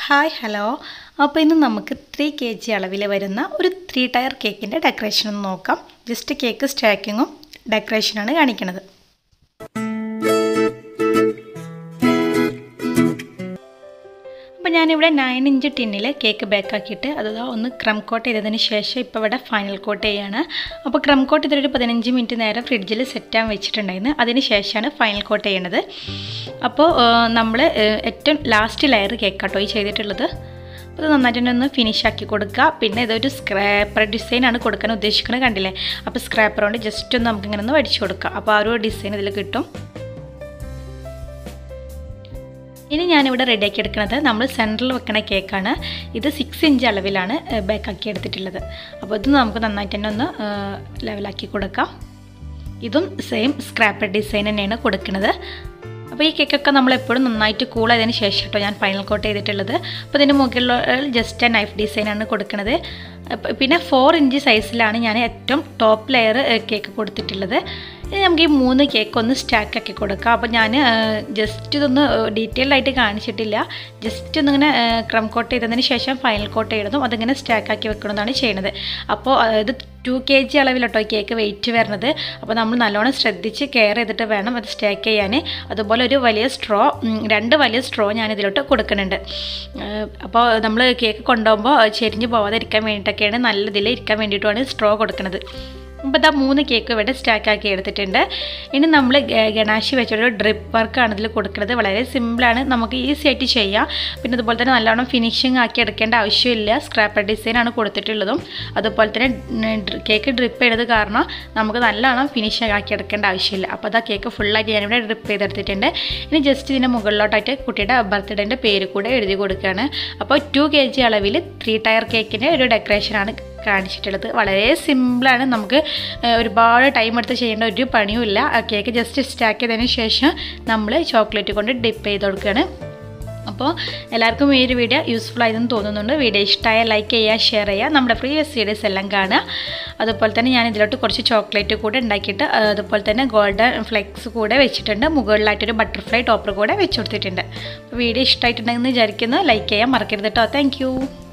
hi hello അപ്പോൾ ഇന്ന് നമുക്ക് ത്രീ കെ ജി അളവിൽ വരുന്ന ഒരു ത്രീ ടയർ കേക്കിൻ്റെ ഡെക്കറേഷൻ ഒന്ന് നോക്കാം ജസ്റ്റ് കേക്ക് സ്റ്റാക്കിങ്ങും ഡെക്കറേഷനാണ് കാണിക്കുന്നത് അപ്പോൾ ഞാനിവിടെ നയൻ ഇഞ്ച് ടിന്നിൽ കേക്ക് ബേക്കാക്കിയിട്ട് അത് ഒന്ന് ക്രം കോട്ട് ചെയ്തതിന് ശേഷം ഇപ്പോൾ ഇവിടെ ഫൈനൽ കോട്ട് ചെയ്യാണ് അപ്പോൾ ക്രം കോട്ട് ചെയ്തൊരു പതിനഞ്ച് മിനിറ്റ് നേരം ഫ്രിഡ്ജിൽ സെറ്റാൻ വെച്ചിട്ടുണ്ടായിരുന്നു അതിന് ശേഷമാണ് ഫൈനൽ കോട്ട് ചെയ്യണത് അപ്പോൾ നമ്മൾ ഏറ്റവും ലാസ്റ്റ് ലെയർ കേക്കാട്ടോ ഈ ചെയ്തിട്ടുള്ളത് അത് നന്നായിട്ട് തന്നെ ഒന്ന് ഫിനിഷ് ആക്കി കൊടുക്കുക പിന്നെ ഇതൊരു സ്ക്രാപ്പർ ഡിസൈനാണ് കൊടുക്കാൻ ഉദ്ദേശിക്കുന്നത് കണ്ടില്ലേ അപ്പോൾ സ്ക്രാപ്പർ കൊണ്ട് ജസ്റ്റ് ഒന്ന് നമുക്ക് ഇങ്ങനെ ഒന്ന് വടിച്ചു കൊടുക്കാം അപ്പോൾ ആ ഒരു ഡിസൈൻ ഇതിൽ കിട്ടും ഇനി ഞാനിവിടെ റെഡിയാക്കി എടുക്കുന്നത് നമ്മൾ സെൻറ്ററിൽ വെക്കണ കേക്കാണ് ഇത് സിക്സ് ഇഞ്ച് അളവിലാണ് ബേക്കാക്കി എടുത്തിട്ടുള്ളത് അപ്പോൾ ഇത് നമുക്ക് നന്നായിട്ട് തന്നെ ഒന്ന് ലെവലാക്കി കൊടുക്കാം ഇതും സെയിം സ്ക്രാപ്പർ ഡിസൈൻ തന്നെയാണ് കൊടുക്കുന്നത് അപ്പോൾ ഈ കേക്കൊക്കെ നമ്മൾ എപ്പോഴും നന്നായിട്ട് കൂളായതിന് ശേഷം കേട്ടോ ഞാൻ ഫൈനൽ കോട്ട് ചെയ്തിട്ടുള്ളത് അപ്പോൾ ഇതിൻ്റെ മുകളിൽ ജസ്റ്റ് എ നൈഫ് ഡിസൈനാണ് കൊടുക്കുന്നത് പിന്നെ ഫോർ ഇഞ്ച് സൈസിലാണ് ഞാൻ ഏറ്റവും ടോപ്പ് ലെയർ കേക്ക് കൊടുത്തിട്ടുള്ളത് ഇനി നമുക്ക് ഈ മൂന്ന് കേക്ക് ഒന്ന് സ്റ്റാക്ക് ആക്കി കൊടുക്കാം അപ്പോൾ ഞാൻ ജസ്റ്റ് ഇതൊന്ന് ഡീറ്റെയിൽ ആയിട്ട് കാണിച്ചിട്ടില്ല ജസ്റ്റ് ഒന്നിങ്ങനെ ക്രം കോട്ട് ചെയ്തതിന് ശേഷം ഫൈനൽ കോട്ട് ചെയ്യണതും അതിങ്ങനെ സ്റ്റാക്ക് ആക്കി വെക്കണമെന്നാണ് ചെയ്യുന്നത് അപ്പോൾ ഇത് ടു കെ ജി അളവിലോട്ടോ കേക്ക് വെയിറ്റ് വരുന്നത് അപ്പോൾ നമ്മൾ നല്ലോണം ശ്രദ്ധിച്ച് കെയർ ചെയ്തിട്ട് വേണം അത് സ്റ്റാക്ക് ചെയ്യാൻ അതുപോലെ ഒരു വലിയ സ്ട്രോ രണ്ട് വലിയ സ്ട്രോ ഞാൻ ഇതിലോട്ട് കൊടുക്കുന്നുണ്ട് അപ്പോൾ നമ്മൾ കേക്ക് കൊണ്ടുപോകുമ്പോൾ ചെരിഞ്ഞ് പോവാതിരിക്കാൻ വേണ്ടിയിട്ടൊക്കെയാണ് നല്ലതിൽ ഇരിക്കാൻ വേണ്ടിയിട്ടുമാണ് സ്ട്രോ കൊടുക്കുന്നത് അപ്പോൾ ഇതാ മൂന്ന് കേക്ക് ഇവിടെ സ്റ്റാക്ക് ആക്കി എടുത്തിട്ടുണ്ട് ഇനി നമ്മൾ ഗണാശി വെച്ചൊരു ഡ്രിപ്പ് വർക്കാണ് ഇതിൽ കൊടുക്കുന്നത് വളരെ സിമ്പിളാണ് നമുക്ക് ഈസി ആയിട്ട് ചെയ്യാം പിന്നെ അതുപോലെ തന്നെ നല്ലോണം ഫിനിഷിങ് ആക്കി എടുക്കേണ്ട ആവശ്യമില്ല സ്ക്രാപ്പർ ഡിസൈനാണ് കൊടുത്തിട്ടുള്ളതും അതുപോലെ തന്നെ കേക്ക് ഡ്രിപ്പ് ചെയ്തത് കാരണം നമുക്ക് നല്ലോണം ഫിനിഷിങ് ആക്കി എടുക്കേണ്ട ആവശ്യമില്ല അപ്പോൾ അതാ കേക്ക് ഫുള്ളായിട്ട് ഞാനിവിടെ ഡ്രിപ്പ് ചെയ്തെടുത്തിട്ടുണ്ട് ഇനി ജസ്റ്റ് ഇതിൻ്റെ മുകളിലോട്ടായിട്ട് കുട്ടിയുടെ ബർത്ത്ഡേൻ്റെ പേര് കൂടെ എഴുതി കൊടുക്കുകയാണ് അപ്പോൾ ടു കെ ജി അളവിൽ ത്രീ ടയർ കേക്കിൻ്റെ ഒരു ഡെക്കറേഷനാണ് കാണിച്ചിട്ടുള്ളത് വളരെ സിമ്പിളാണ് നമുക്ക് ഒരുപാട് ടൈം എടുത്ത് ചെയ്യേണ്ട ഒരു പണിയുമില്ല കേക്ക് ജസ്റ്റ് സ്റ്റാക്ക് ചെയ്തതിന് ശേഷം നമ്മൾ ചോക്ലേറ്റ് കൊണ്ട് ഡിപ്പ് ചെയ്ത് കൊടുക്കുകയാണ് അപ്പോൾ എല്ലാവർക്കും ഈ ഒരു വീഡിയോ യൂസ്ഫുൾ ആയതെന്ന് തോന്നുന്നുണ്ട് വീഡിയോ ഇഷ്ടമായ ലൈക്ക് ചെയ്യുക ഷെയർ ചെയ്യുക നമ്മുടെ പ്രീവിയസ് വീഡിയോസ് എല്ലാം കാണുക അതുപോലെ തന്നെ ഞാൻ ഇതിലോട്ട് കുറച്ച് ചോക്ലേറ്റ് കൂടെ ഉണ്ടാക്കിയിട്ട് അതുപോലെ തന്നെ ഗോൾഡൻ ഫ്ലെക്സ് കൂടെ വെച്ചിട്ടുണ്ട് മുകളിലായിട്ടൊരു ബട്ടർഫ്ലൈ ടോപ്പർ കൂടെ വെച്ച് കൊടുത്തിട്ടുണ്ട് അപ്പോൾ വീഡിയോ ഇഷ്ടമായിട്ടുണ്ടെന്ന് വിചാരിക്കുന്നു ലൈക്ക് ചെയ്യാൻ മറക്കരുത് കേട്ടോ താങ്ക്